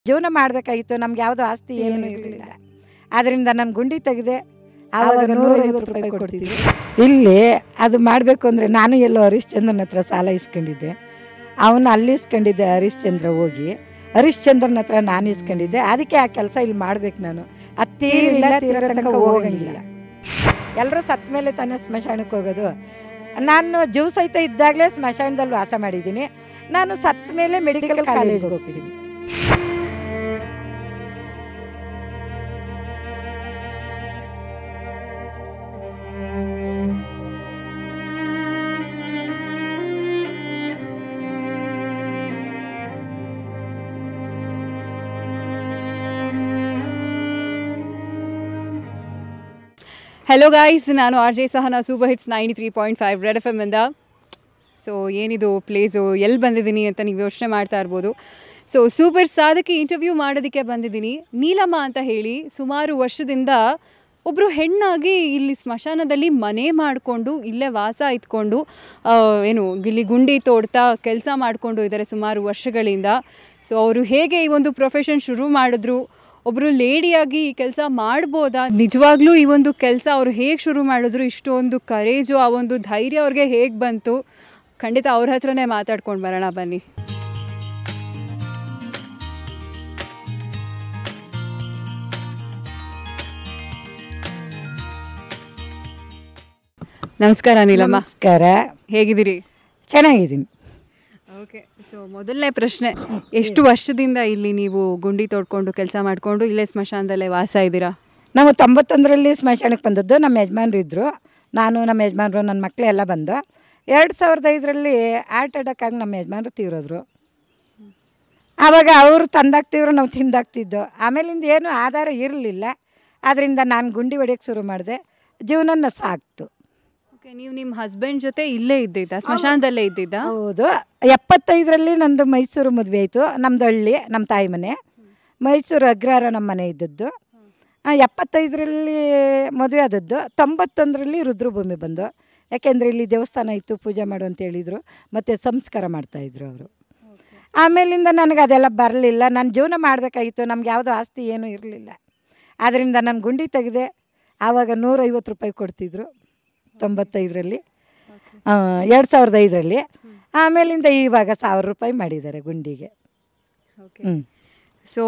ಜೀವನ ಮಾಡಬೇಕಾಗಿತ್ತು ನಮ್ಗೆ ಯಾವುದೋ ಆಸ್ತಿ ಏನೂ ಇರಲಿಲ್ಲ ಅದರಿಂದ ನಾನು ಗುಂಡಿ ತೆಗೆದೆ ಆವಾಗ ನೂರೈವತ್ತು ರೂಪಾಯಿ ಕೊಡ್ತಿದ್ದೆ ಇಲ್ಲಿ ಅದು ಮಾಡಬೇಕು ಅಂದರೆ ನಾನು ಎಲ್ಲೋ ಹರಿಶ್ಚಂದ್ರನ ಹತ್ರ ಸಾಲ ಇಸ್ಕೊಂಡಿದ್ದೆ ಅವನು ಅಲ್ಲಿ ಇಸ್ಕೊಂಡಿದ್ದೆ ಹರಿಶ್ಚಂದ್ರ ಹೋಗಿ ಹರಿಶ್ಚಂದ್ರನ ಹತ್ರ ನಾನು ಇಸ್ಕೊಂಡಿದ್ದೆ ಅದಕ್ಕೆ ಆ ಕೆಲಸ ಇಲ್ಲಿ ಮಾಡ್ಬೇಕು ನಾನು ಅದು ತೀರಿಲ್ಲ ತೀರ ತನಕ ಹೋಗಂಗಿಲ್ಲ ಎಲ್ಲರೂ ಸತ್ತ ಮೇಲೆ ತಾನೇ ಸ್ಮಶಾನಕ್ಕೆ ಹೋಗೋದು ನಾನು ಜೀವ ಸಹಿತ ಇದ್ದಾಗಲೇ ಸ್ಮಶಾನದಲ್ಲಿ ವಾಸ ಮಾಡಿದ್ದೀನಿ ನಾನು ಸತ್ತ ಮೇಲೆ ಮೆಡಿಕಲ್ ಕಾಲೇಜ್ಗೆ ಹೋಗ್ತಿದ್ದೀನಿ ಹೆಲೋ ಗಾಯ್ಸ್ ನಾನು R J Sahana super hits ninety three point five Red FM ಎಮ್ ಇಂದ ಸೊ ಏನಿದು ಪ್ಲೇಸು ಎಲ್ಲಿ ಬಂದಿದ್ದೀನಿ ಅಂತ ನೀವು ಯೋಚನೆ ಮಾಡ್ತಾ ಇರ್ಬೋದು ಸೊ ಸೂಪರ್ ಸಾಧಕಿ ಇಂಟರ್ವ್ಯೂ ಮಾಡೋದಕ್ಕೆ ಬಂದಿದ್ದೀನಿ ನೀಲಮ್ಮ ಅಂತ ಹೇಳಿ ಸುಮಾರು ವರ್ಷದಿಂದ ಒಬ್ಬರು ಹೆಣ್ಣಾಗಿ ಇಲ್ಲಿ ಸ್ಮಶಾನದಲ್ಲಿ ಮನೆ ಮಾಡಿಕೊಂಡು ಇಲ್ಲೇ ವಾಸ ಇದ್ಕೊಂಡು ಆ, ಏನು ಇಲ್ಲಿ ಗುಂಡಿ ತೋಡ್ತಾ ಕೆಲಸ ಮಾಡಿಕೊಂಡು ಇದ್ದಾರೆ ಸುಮಾರು ವರ್ಷಗಳಿಂದ ಸೊ ಅವರು ಹೇಗೆ ಈ ಒಂದು ಪ್ರೊಫೆಷನ್ ಶುರು ಮಾಡಿದ್ರು ಒಬ್ಬರು ಲೇಡಿಯಾಗಿ ಈ ಕೆಲಸ ಮಾಡ್ಬೋದಾ ನಿಜವಾಗ್ಲೂ ಈ ಒಂದು ಕೆಲಸ ಅವರು ಹೇಗೆ ಶುರು ಮಾಡಿದ್ರು ಇಷ್ಟೊಂದು ಕರೇಜು ಆ ಒಂದು ಧೈರ್ಯ ಅವ್ರಿಗೆ ಹೇಗೆ ಬಂತು ಖಂಡಿತ ಅವ್ರ ಹತ್ರನೇ ಮಾತಾಡ್ಕೊಂಡು ಬರೋಣ ಬನ್ನಿ ನಮಸ್ಕಾರ ನೀಲಮ್ಮ ನಮಸ್ಕಾರ ಹೇಗಿದ್ದೀರಿ ಚೆನ್ನಾಗಿದ್ದೀನಿ ಓಕೆ ಸೊ ಮೊದಲನೇ ಪ್ರಶ್ನೆ ಎಷ್ಟು ವರ್ಷದಿಂದ ಇಲ್ಲಿ ನೀವು ಗುಂಡಿ ತೋಡ್ಕೊಂಡು ಕೆಲಸ ಮಾಡಿಕೊಂಡು ಇಲ್ಲೇ ಸ್ಮಶಾನದಲ್ಲೇ ವಾಸ ಇದ್ದೀರಾ ನಾವು ತೊಂಬತ್ತೊಂದರಲ್ಲಿ ಸ್ಮಶಾನಕ್ಕೆ ಬಂದದ್ದು ನಮ್ಮ ಯಜಮಾನ್ರು ಇದ್ದರು ನಾನು ನಮ್ಮ ಯಜಮಾನ್ರು ನನ್ನ ಮಕ್ಕಳು ಎಲ್ಲ ಬಂದು ಎರಡು ಸಾವಿರದ ಐದರಲ್ಲಿ ಆರ್ಟ್ ಅಟ್ಯಾಕ್ ಆಗಿ ನಮ್ಮ ಯಜಮಾನ್ರು ತೀರೋದ್ರು ಆವಾಗ ಅವರು ತಂದಾಗ್ತಿದ್ರು ನಾವು ತಿಂದಾಗ್ತಿದ್ದೋ ಆಮೇಲಿಂದ ಏನು ಆಧಾರ ಇರಲಿಲ್ಲ ಆದ್ದರಿಂದ ನಾನು ಗುಂಡಿ ಹೊಡಿಯೋಕ್ಕೆ ಶುರು ಮಾಡಿದೆ ಜೀವನನ ಸಾಕ್ತು ಓಕೆ ನೀವು ನಿಮ್ಮ ಹಸ್ಬೆಂಡ್ ಜೊತೆ ಇಲ್ಲೇ ಇದ್ದಿದ್ದ ಸ್ಮಶಾನದಲ್ಲೇ ಇದ್ದಿದ್ದ ಹೌದು ಎಪ್ಪತ್ತೈದರಲ್ಲಿ ನಂದು ಮೈಸೂರು ಮದುವೆ ಆಯಿತು ನಮ್ಮದು ಹಳ್ಳಿ ನಮ್ಮ ತಾಯಿ ಮನೆ ಮೈಸೂರು ಅಗ್ರಹಾರ ನಮ್ಮ ಮನೆ ಇದ್ದದ್ದು ಆ, ಎಪ್ಪತ್ತೈದರಲ್ಲಿ ಮದುವೆ ಆದದ್ದು ತೊಂಬತ್ತೊಂದರಲ್ಲಿ ರುದ್ರಭೂಮಿ ಬಂದು ಯಾಕೆಂದರೆ ಇಲ್ಲಿ ದೇವಸ್ಥಾನ ಇತ್ತು ಪೂಜೆ ಮಾಡು ಅಂತ ಹೇಳಿದರು ಮತ್ತು ಸಂಸ್ಕಾರ ಮಾಡ್ತಾಯಿದ್ರು ಅವರು ಆಮೇಲಿಂದ ನನಗೆ ಅದೆಲ್ಲ ಬರಲಿಲ್ಲ ನಾನು ಜೀವನ ಮಾಡಬೇಕಾಗಿತ್ತು ನಮ್ಗೆ ಯಾವುದೋ ಆಸ್ತಿ ಏನೂ ಇರಲಿಲ್ಲ ಆದ್ದರಿಂದ ನಾನು ಗುಂಡಿ ತೆಗೆದೆ ಆವಾಗ ನೂರೈವತ್ತು ರೂಪಾಯಿ ಕೊಡ್ತಿದ್ರು ತೊಂಬತ್ತೈದರಲ್ಲಿ ಎರಡು ಸಾವಿರದ ಐದರಲ್ಲಿ ಆಮೇಲಿಂದ ಇವಾಗ ಸಾವಿರ ರೂಪಾಯಿ ಮಾಡಿದ್ದಾರೆ ಗುಂಡಿಗೆ ಹ್ಞೂ ಸೊ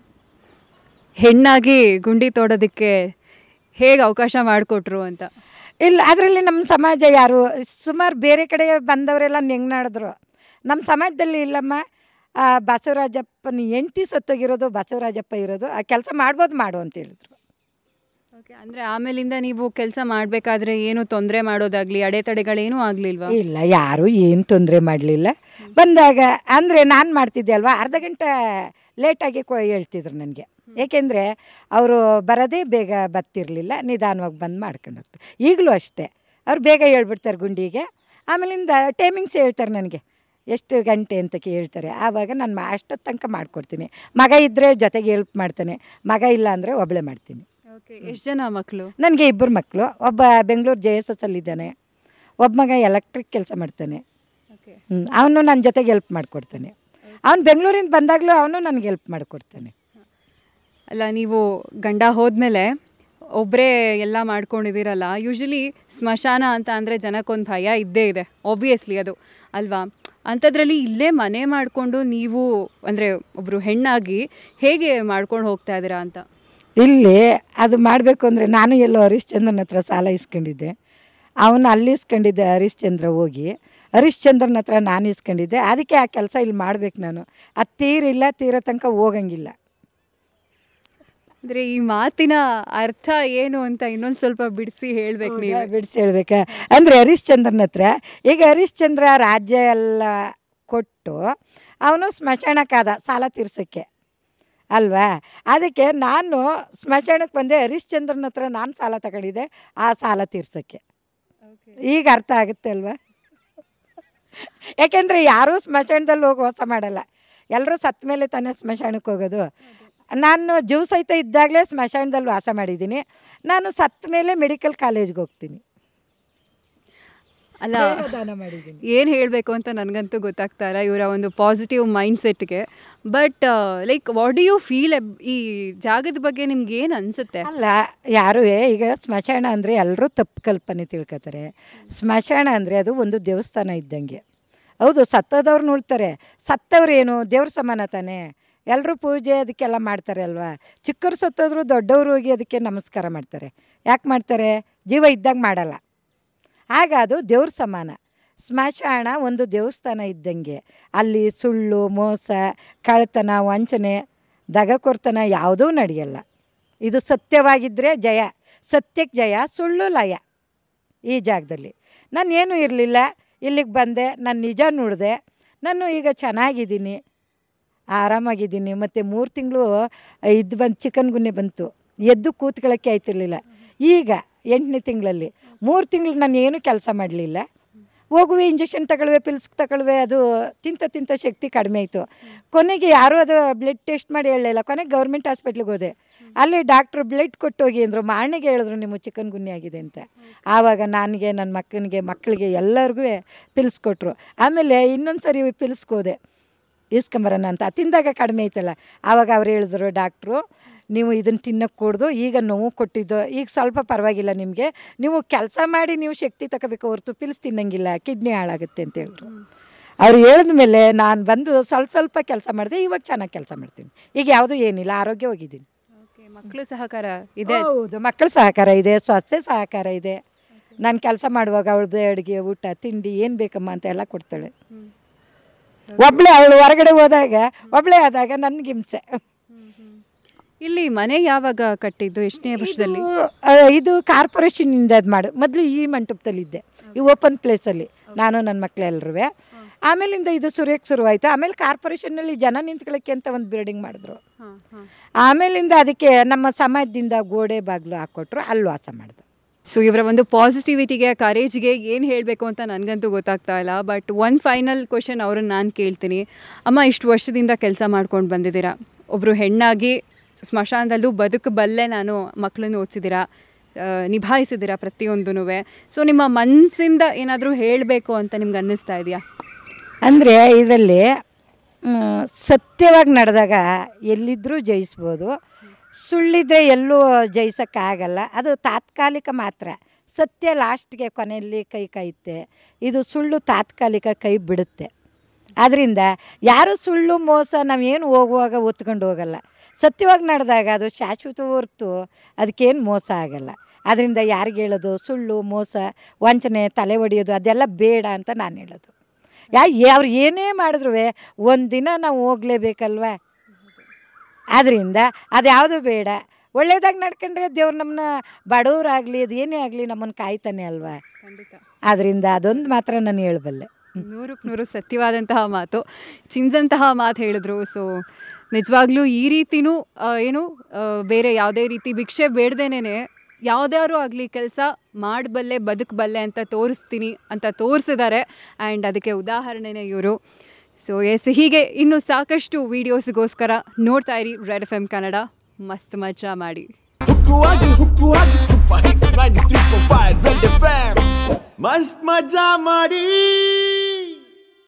ಹೆಣ್ಣಾಗಿ ಗುಂಡಿ ತೋಡೋದಕ್ಕೆ ಹೇಗೆ ಅವಕಾಶ ಮಾಡಿಕೊಟ್ರು ಅಂತ ಇಲ್ಲ ಅದರಲ್ಲಿ ನಮ್ಮ ಸಮಾಜ ಯಾರು ಸುಮಾರು ಬೇರೆ ಕಡೆ ಬಂದವರೆಲ್ಲ ಹೆಂಗೆ ನಡೆದ್ರು ನಮ್ಮ ಸಮಾಜದಲ್ಲಿ ಇಲ್ಲಮ್ಮ ಆ, ಬಸವರಾಜಪ್ಪನ ಹೆಂಡ್ತಿ ಸತ್ತೋಗಿರೋದು ಬಸವರಾಜಪ್ಪ ಇರೋದು ಆ ಕೆಲಸ ಮಾಡ್ಬೋದು ಮಾಡು ಅಂತ ಹೇಳಿದ್ರು ಓಕೆ ಅಂದರೆ ಆಮೇಲಿಂದ ನೀವು ಕೆಲಸ ಮಾಡಬೇಕಾದ್ರೆ ಏನು ತೊಂದರೆ ಮಾಡೋದಾಗಲಿ ಅಡೆತಡೆಗಳೇನೂ ಆಗಲಿಲ್ವಾ ಇಲ್ಲ ಯಾರು ಏನು ತೊಂದರೆ ಮಾಡಲಿಲ್ಲ ಬಂದಾಗ ಅಂದರೆ ನಾನು ಮಾಡ್ತಿದ್ದೆ ಅಲ್ವಾ ಅರ್ಧ ಗಂಟೆ ಲೇಟಾಗಿ ಕೊ ಹೇಳ್ತಿದ್ರು ನನಗೆ ಏಕೆಂದರೆ ಅವರು ಬರೋದೇ ಬೇಗ ಬರ್ತಿರ್ಲಿಲ್ಲ ನಿಧಾನವಾಗಿ ಬಂದು ಮಾಡ್ಕೊಂಡು ಹೋಗ್ತಾರೆ ಈಗಲೂ ಅಷ್ಟೇ ಅವ್ರು ಬೇಗ ಹೇಳ್ಬಿಡ್ತಾರೆ ಗುಂಡಿಗೆ ಆಮೇಲಿಂದ ಟೈಮಿಂಗ್ಸ್ ಹೇಳ್ತಾರೆ ನನಗೆ ಎಷ್ಟು ಗಂಟೆ ಅಂತ ಹೇಳ್ತಾರೆ ಆವಾಗ ನಾನು ಮಾ- ಅಷ್ಟೊತ್ತು ತನಕ ಮಾಡಿಕೊಡ್ತೀನಿ ಮಗ ಇದ್ದರೆ ಜೊತೆಗೆ ಹೆಲ್ಪ್ ಮಾಡ್ತಾನೆ ಮಗ ಇಲ್ಲ ಅಂದರೆ ಒಬ್ಬಳೇ ಮಾಡ್ತೀನಿ ಓಕೆ ಎಷ್ಟು ಜನ ಮಕ್ಕಳು ನನಗೆ ಇಬ್ಬರು ಮಕ್ಕಳು ಒಬ್ಬ ಬೆಂಗಳೂರು ಜೆ ಎಸ್ ಎಸ್ ಅಲ್ಲಿದ್ದಾನೆ ಒಬ್ಬ ಮಗ ಎಲೆಕ್ಟ್ರಿಕ್ ಕೆಲಸ ಮಾಡ್ತಾನೆ ಓಕೆ ಹ್ಞೂ ಅವನು ನನ್ನ ಜೊತೆಗೆ ಹೆಲ್ಪ್ ಮಾಡಿಕೊಡ್ತಾನೆ ಅವ್ನು ಬೆಂಗಳೂರಿಂದ ಬಂದಾಗಲೂ ಅವನು ನನಗೆ ಹೆಲ್ಪ್ ಮಾಡಿಕೊಡ್ತಾನೆ ಅಲ್ಲ ನೀವು ಗಂಡ ಹೋದ್ಮೇಲೆ ಒಬ್ಬರೇ ಎಲ್ಲ ಮಾಡ್ಕೊಂಡಿದ್ದೀರಲ್ಲ ಯೂಶಲಿ ಸ್ಮಶಾನ ಅಂತ ಅಂದರೆ ಜನಕ್ಕೊಂದು ಭಯ ಇದ್ದೇ ಇದೆ ಆಬ್ವಿಯಸ್ಲಿ ಅದು ಅಲ್ವಾ ಅಂಥದ್ರಲ್ಲಿ ಇಲ್ಲೇ ಮನೆ ಮಾಡಿಕೊಂಡು ನೀವು ಅಂದರೆ ಒಬ್ಬರು ಹೆಣ್ಣಾಗಿ ಹೇಗೆ ಮಾಡ್ಕೊಂಡು ಹೋಗ್ತಾ ಇದ್ದೀರಾ ಅಂತ ಇಲ್ಲಿ ಅದು ಮಾಡಬೇಕು ಅಂದರೆ ನಾನು ಎಲ್ಲೋ ಹರಿಶ್ಚಂದ್ರನ ಹತ್ರ ಸಾಲ ಇಸ್ಕೊಂಡಿದ್ದೆ ಅವನು ಅಲ್ಲಿ ಇಸ್ಕೊಂಡಿದ್ದೆ ಹರಿಶ್ಚಂದ್ರ ಹೋಗಿ ಹರಿಶ್ಚಂದ್ರನ ಹತ್ರ ನಾನು ಇಸ್ಕೊಂಡಿದ್ದೆ ಅದಕ್ಕೆ ಆ ಕೆಲಸ ಇಲ್ಲಿ ಮಾಡ್ಬೇಕು ನಾನು ಅದು ತೀರಿಲ್ಲ ತೀರೋ ತನಕ ಹೋಗಂಗಿಲ್ಲ ಅಂದರೆ ಈ ಮಾತಿನ ಅರ್ಥ ಏನು ಅಂತ ಇನ್ನೊಂದು ಸ್ವಲ್ಪ ಬಿಡಿಸಿ ಹೇಳ್ಬೇಕು ನೀವು ಬಿಡಿಸಿ ಹೇಳ್ಬೇಕಾ ಅಂದರೆ ಹರಿಶ್ಚಂದ್ರನ ಹತ್ರ ಈಗ ಹರಿಶ್ಚಂದ್ರ ರಾಜ್ಯ ಎಲ್ಲ ಕೊಟ್ಟು ಅವನು ಸ್ಮಶಾನಕ್ಕಾದ ಸಾಲ ತೀರ್ಸೋಕ್ಕೆ ಅಲ್ವಾ ಅದಕ್ಕೆ ನಾನು ಸ್ಮಶಾನಕ್ಕೆ ಬಂದೆ ಹರಿಶ್ಚಂದ್ರನ ಹತ್ರ ನಾನು ಸಾಲ ತಗೊಂಡಿದ್ದೆ ಆ ಸಾಲ ತೀರ್ಸೋಕ್ಕೆ ಈಗ ಅರ್ಥ ಆಗುತ್ತೆ ಅಲ್ವಾ ಯಾಕೆಂದರೆ ಯಾರೂ ಸ್ಮಶಾನದಲ್ಲಿ ಹೋಗಿ ವಾಸ ಮಾಡಲ್ಲ ಎಲ್ಲರೂ ಸತ್ತ ಮೇಲೆ ತಾನೇ ಸ್ಮಶಾನಕ್ಕೆ ಹೋಗೋದು ನಾನು ಜೀವ ಸಹಿತ ಇದ್ದಾಗಲೇ ಸ್ಮಶಾನದಲ್ಲಿ ವಾಸ ಮಾಡಿದ್ದೀನಿ ನಾನು ಸತ್ತ ಮೇಲೆ ಮೆಡಿಕಲ್ ಕಾಲೇಜ್ಗೆ ಹೋಗ್ತೀನಿ ಅಲ್ಲ ದಾನ ಮಾಡಿದ್ದೀನಿ ಏನು ಹೇಳಬೇಕು ಅಂತ ನನಗಂತೂ ಗೊತ್ತಾಗ್ತಾ ಇಲ್ಲ ಇವರ ಒಂದು ಪಾಸಿಟಿವ್ ಮೈಂಡ್ ಸೆಟ್ಗೆ but like what do you feel ಈ ಜಾಗದ ಬಗ್ಗೆ ನಿಮ್ಗೆ ಏನು ಅನಿಸುತ್ತೆ ಅಲ್ಲ ಯಾರು ಈಗ ಸ್ಮಶಾನ ಅಂದರೆ ಎಲ್ಲರೂ ತಪ್ಪು ಕಲ್ಪನೆ ತಿಳ್ಕೊತಾರೆ ಸ್ಮಶಾನ ಅಂದರೆ ಅದು ಒಂದು ದೇವಸ್ಥಾನ ಇದ್ದಂಗೆ ಹೌದು ಸತ್ತೋದವ್ರು ನೋಡ್ತಾರೆ ಸತ್ತವ್ರು ಏನು ದೇವ್ರ ಸಮಾನ ತಾನೇ ಎಲ್ಲರೂ ಪೂಜೆ ಅದಕ್ಕೆಲ್ಲ ಮಾಡ್ತಾರೆ ಅಲ್ವಾ ಚಿಕ್ಕವ್ರು ಸತ್ತೋದ್ರು ದೊಡ್ಡವರು ಹೋಗಿ ಅದಕ್ಕೆ ನಮಸ್ಕಾರ ಮಾಡ್ತಾರೆ ಯಾಕೆ ಮಾಡ್ತಾರೆ ಜೀವ ಇದ್ದಾಗ ಮಾಡಲ್ಲ ಆಗ ಅದು ದೇವ್ರ ಸಮಾನ ಸ್ಮಶಾನ ಒಂದು ದೇವಸ್ಥಾನ ಇದ್ದಂಗೆ ಅಲ್ಲಿ ಸುಳ್ಳು ಮೋಸ ಕಳ್ತನ ವಂಚನೆ ದಗಕೊರ್ತನ ಯಾವುದೂ ನಡೆಯಲ್ಲ ಇದು ಸತ್ಯವಾಗಿದ್ದರೆ ಜಯ ಸತ್ಯಕ್ಕೆ ಜಯ ಸುಳ್ಳು ಲಯ ಈ ಜಾಗದಲ್ಲಿ ನಾನು ಏನೂ ಇರಲಿಲ್ಲ ಇಲ್ಲಿಗೆ ಬಂದೆ ನಾನು ನಿಜ ನೋಡಿದೆ ನಾನು ಈಗ ಚೆನ್ನಾಗಿದ್ದೀನಿ ಆರಾಮಾಗಿದ್ದೀನಿ ಮತ್ತು ಮೂರು ತಿಂಗಳು ಇದು ಬಂದು ಚಿಕನ್ ಗುನ್ನೆ ಬಂತು ಎದ್ದು ಕೂತ್ಕೊಳ್ಳೋಕ್ಕೆ ಆಯ್ತಿರ್ಲಿಲ್ಲ ಈಗ ಎಂಟನೇ ತಿಂಗಳಲ್ಲಿ ಮೂರು ತಿಂಗಳು ನಾನು ಏನೂ ಕೆಲಸ ಮಾಡಲಿಲ್ಲ ಹೋಗುವೆ ಇಂಜೆಕ್ಷನ್ ತಗೊಳ್ವೆ ಪಿಲ್ಸ್ ತಗೊಳ್ವೆ ಅದು ತಿಂತ ತಿಂತ ಶಕ್ತಿ ಕಡಿಮೆ ಆಯಿತು ಕೊನೆಗೆ ಯಾರೂ ಅದು ಬ್ಲಡ್ ಟೆಸ್ಟ್ ಮಾಡಿ ಹೇಳಲಿಲ್ಲ ಕೊನೆಗೆ ಗೌರ್ಮೆಂಟ್ ಹಾಸ್ಪಿಟ್ಲಿಗೆ ಹೋದೆ ಅಲ್ಲಿ ಡಾಕ್ಟ್ರು ಬ್ಲಡ್ ಕೊಟ್ಟೋಗಿ ಅಂದರು ಮಾರ್ನಿಗೆ ಹೇಳಿದ್ರು ನಿಮ್ಮ ಚಿಕನ್ ಗುನ್ನಿ ಆಗಿದೆ ಅಂತ ಆವಾಗ ನನಗೆ ನನ್ನ ಮಕ್ಕನಿಗೆ ಮಕ್ಕಳಿಗೆ ಎಲ್ಲರಿಗೂ ಪಿಲ್ಸ್ ಕೊಟ್ಟರು ಆಮೇಲೆ ಇನ್ನೊಂದು ಸರಿ ಪಿಲ್ಸ್ಗೆ ಹೋದೆ ಇಸ್ಕೊಂಬರೋಣ ಅಂತ ತಿಂದಾಗ ಕಡಿಮೆ ಐತಲ್ಲ ಆವಾಗ ಅವ್ರು ಹೇಳಿದ್ರು ಡಾಕ್ಟ್ರು ನೀವು ಇದನ್ನು ತಿನ್ನೋಕ್ಕೆ ಕೊಡ್ದು ಈಗ ನೋವು ಕೊಟ್ಟಿದ್ದು ಈಗ ಸ್ವಲ್ಪ ಪರವಾಗಿಲ್ಲ ನಿಮಗೆ ನೀವು ಕೆಲಸ ಮಾಡಿ ನೀವು ಶಕ್ತಿ ತಗೋಬೇಕು ಹೊರತು ಪಿಲ್ಸ್ ತಿನ್ನಂಗಿಲ್ಲ ಕಿಡ್ನಿ ಹಾಳಾಗುತ್ತೆ ಅಂತ ಹೇಳಿದ್ರು ಅವ್ರು ಹೇಳಿದ ಮೇಲೆ ನಾನು ಬಂದು ಸ್ವಲ್ಪ ಸ್ವಲ್ಪ ಕೆಲಸ ಮಾಡಿದೆ ಇವಾಗ ಚೆನ್ನಾಗಿ ಕೆಲಸ ಮಾಡ್ತೀನಿ ಈಗ ಯಾವುದೂ ಏನಿಲ್ಲ ಆರೋಗ್ಯವಾಗಿದ್ದೀನಿ ಮಕ್ಕಳು ಸಹಕಾರ ಇದೆ ಹೌದು ಮಕ್ಕಳ ಸಹಕಾರ ಇದೆ ಸ್ವಚ್ಛತೆ ಸಹಕಾರ ಇದೆ ನಾನು ಕೆಲಸ ಮಾಡುವಾಗ ಅವಳದ್ದು ಅಡುಗೆ ಊಟ ತಿಂಡಿ ಏನು ಬೇಕಮ್ಮ ಅಂತ ಎಲ್ಲ ಕೊಡ್ತಾಳೆ ಒಬ್ಬಳೇ ಅವಳು ಹೊರಗಡೆ ಹೋದಾಗ ಒಬ್ಬಳೇ ಆದಾಗ ನನಗೆ ಹಿಂಸೆ ಇಲ್ಲಿ ಮನೆ ಯಾವಾಗ ಕಟ್ಟಿದ್ದು ಎಷ್ಟನೇ ವರ್ಷದಲ್ಲಿ ಇದು, ಆ, ಇದು ಕಾರ್ಪೊರೇಷನಿಂದ ಅದು ಮಾಡು ಮೊದಲು ಈ ಮಂಟಪದಲ್ಲಿದ್ದೆ ಈ ಓಪನ್ ಪ್ಲೇಸಲ್ಲಿ ನಾನು ನನ್ನ ಮಕ್ಕಳೆಲ್ಲರೂ ಆಮೇಲಿಂದ ಇದು ಸುರಿಯಕ್ಕೆ ಶುರುವಾಯಿತು ಆಮೇಲೆ ಕಾರ್ಪೊರೇಷನ್ನಲ್ಲಿ ಜನ ನಿಂತ್ಕೊಳ್ಳೋಕ್ಕೆ ಅಂತ ಒಂದು ಬಿಲ್ಡಿಂಗ್ ಮಾಡಿದ್ರು ಹಾಂ ಹಾಂ ಆಮೇಲಿಂದ ಅದಕ್ಕೆ ನಮ್ಮ ಸಮಾಜದಿಂದ ಗೋಡೆ ಬಾಗಿಲು ಹಾಕ್ಕೊಟ್ರು ಅಲ್ಲಿ ವಾಸ ಮಾಡಿದ್ರು ಸೊ ಇವರ ಒಂದು ಪಾಸಿಟಿವಿಟಿಗೆ ಕರೇಜ್ಗೆ ಏನು ಹೇಳಬೇಕು ಅಂತ ನನಗಂತೂ ಗೊತ್ತಾಗ್ತಾ ಇಲ್ಲ ಬಟ್ ಒಂದು ಫೈನಲ್ ಕ್ವಶನ್ ಅವ್ರನ್ನ ನಾನು ಕೇಳ್ತೀನಿ ಅಮ್ಮ ಇಷ್ಟು ವರ್ಷದಿಂದ ಕೆಲಸ ಮಾಡ್ಕೊಂಡು ಬಂದಿದ್ದೀರಾ ಒಬ್ಬರು ಹೆಣ್ಣಾಗಿ ಸ್ಮಶಾನದಲ್ಲೂ ಬದುಕಬಲ್ಲೆ ನಾನು ಮಕ್ಕಳನ್ನು ಓದಿಸಿದ್ದೀರಾ ನಿಭಾಯಿಸಿದ್ದೀರಾ ಪ್ರತಿಯೊಂದೂ ಸೊ ನಿಮ್ಮ ಮನಸ್ಸಿಂದ ಏನಾದರೂ ಹೇಳಬೇಕು ಅಂತ ನಿಮ್ಗೆ ಅನ್ನಿಸ್ತಾ ಇದೆಯಾ ಅಂದರೆ ಇದರಲ್ಲಿ ಸತ್ಯವಾಗಿ ನಡೆದಾಗ ಎಲ್ಲಿದ್ದರೂ ಜಯಿಸ್ಬೋದು ಸುಳ್ಳಿದ್ರೆ ಎಲ್ಲೂ ಜಯಿಸೋಕ್ಕಾಗಲ್ಲ ಅದು ತಾತ್ಕಾಲಿಕ ಮಾತ್ರ ಸತ್ಯ ಲಾಸ್ಟ್ಗೆ ಕೊನೆಯಲ್ಲಿ ಕೈ ಕಾಯುತ್ತೆ ಇದು ಸುಳ್ಳು ತಾತ್ಕಾಲಿಕ ಕೈ ಬಿಡುತ್ತೆ ಆದ್ದರಿಂದ ಯಾರು ಸುಳ್ಳು ಮೋಸ ನಾವೇನು ಹೋಗುವಾಗ ಒತ್ಕೊಂಡು ಹೋಗಲ್ಲ ಸತ್ಯವಾಗಿ ನಡೆದಾಗ ಅದು ಶಾಶ್ವತ ಹೊರ್ತು ಅದಕ್ಕೇನು ಮೋಸ ಆಗಲ್ಲ ಅದರಿಂದ ಯಾರಿಗೆ ಹೇಳೋದು ಸುಳ್ಳು ಮೋಸ ವಂಚನೆ ತಲೆ ಹೊಡೆಯೋದು ಅದೆಲ್ಲ ಬೇಡ ಅಂತ ನಾನು ಹೇಳೋದು ಯಾ ಅವ್ರು ಏನೇ ಮಾಡಿದ್ರು ಒಂದಿನ ನಾವು ಹೋಗಲೇಬೇಕಲ್ವ ಆದ್ದರಿಂದ ಅದು ಯಾವುದು ಬೇಡ ಒಳ್ಳೇದಾಗಿ ನಡ್ಕೊಂಡ್ರೆ ದೇವ್ರು ನಮ್ಮನ್ನ ಬಡವರಾಗಲಿ ಅದು ಏನೇ ಆಗಲಿ ನಮ್ಮನ್ನು ಕಾಯ್ತಾನೆ ಅಲ್ವಾ ಖಂಡಿತ ಆದ್ದರಿಂದ ಅದೊಂದು ಮಾತ್ರ ನಾನು ಹೇಳಬಲ್ಲೆ ನೂರಕ್ಕೆ ನೂರು ಸತ್ಯವಾದಂತಹ ಮಾತು ಚಿಂದಂತಹ ಮಾತು ಹೇಳಿದ್ರು ಸೊ ನಿಜವಾಗ್ಲೂ ಈ ರೀತಿನೂ ಆ, ಏನು ಆ, ಬೇರೆ ಯಾವುದೇ ರೀತಿ ಭಿಕ್ಷೆ ಬೇಡ್ದೇನೆ ಯಾವುದ್ಯಾರು ಆಗಲಿ ಕೆಲಸ ಮಾಡಬಲ್ಲೆ ಬದುಕಬಲ್ಲೆ ಅಂತ ತೋರಿಸ್ತೀನಿ ಅಂತ ತೋರಿಸಿದ್ದಾರೆ ಆ್ಯಂಡ್ ಅದಕ್ಕೆ ಉದಾಹರಣೆನೇ ಇವರು ಸೊ ಎಸ್ ಹೀಗೆ ಇನ್ನು ಸಾಕಷ್ಟು ವೀಡಿಯೋಸ್ಗೋಸ್ಕರ ನೋಡ್ತಾ ಇರಿ ರೆಡ್ ಎಫ್ ಎಮ್ ಕನ್ನಡ ಮಸ್ತ್ ಮಜಾ ಮಾಡಿ ಹುಕ್ಕುವಾಗಿ ಹುಕ್ಕುವಾಗಿ ಸೂಪರ್ ಹಿಟ್ 93.5 ರೆಡ್ ಎಫ್ ಮಸ್ತ್ ಮಜಾ ಮಾಡಿ